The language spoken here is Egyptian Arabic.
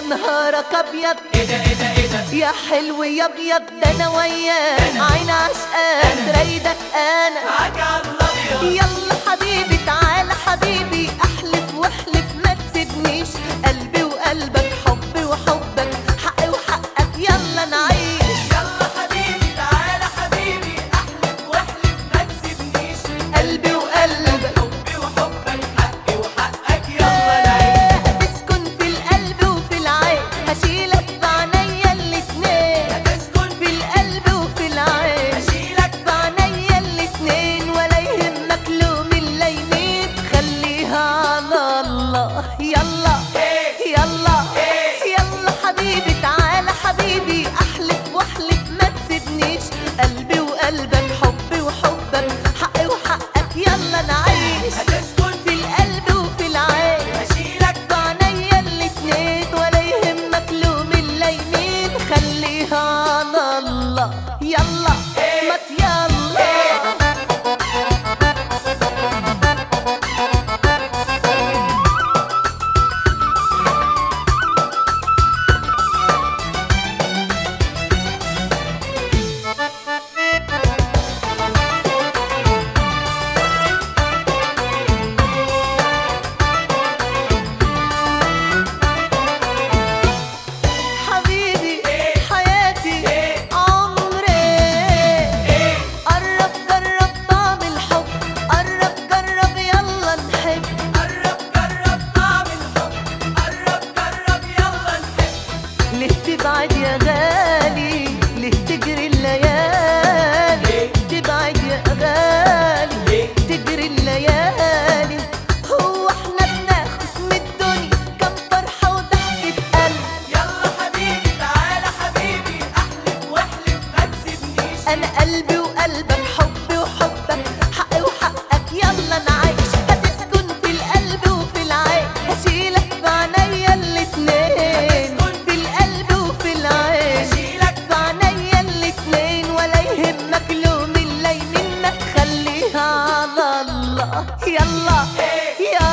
نهارك ابيض يا حلو يا ابيض ده انا وياك عين عشقان رايدك انا يلا حبيبي تعالى حبيبي احلف واحلف ما تسيبنيش قلبي وقلبك حبي وحبك حقي وحقك يلا نعيش قلبي وقلبك هتسكن في القلب وفي العين هشيلك بعينيا الاتنين في القلب وفي العين بعينيا الاتنين ولا يهمك لوم الليمين خليها على الله يلا يلا يلا حبيبي تعالى حبيبي احلف واحلف ما تسيبنيش قلبي وقلبك حبي وحبك حقي وحقك يلا نعيش في القلب وفي العين بعينيا الاتنين ولا يهمك لوم الليمين خليها على الله يلا ما يلا حبيبي حياتي عمري قرب جرب طعم الحب قرب جرب يلا نحب ليه تبعد يا غالي ليه تجري الليالي تبعد يا غالي تجري الليالي هو احنا بناخد من الدنيا كم فرحة وضحكة قلب انا قلبي وقلبك حبي وحبك حقي وحقك يلا نعيش هتسكن في القلب وفي العين هشيلك بعينيا الاتنين في القلب وفي العين بعينيا الاتنين ولا يهمك لوم اللي منك خليها على الله يلا يلا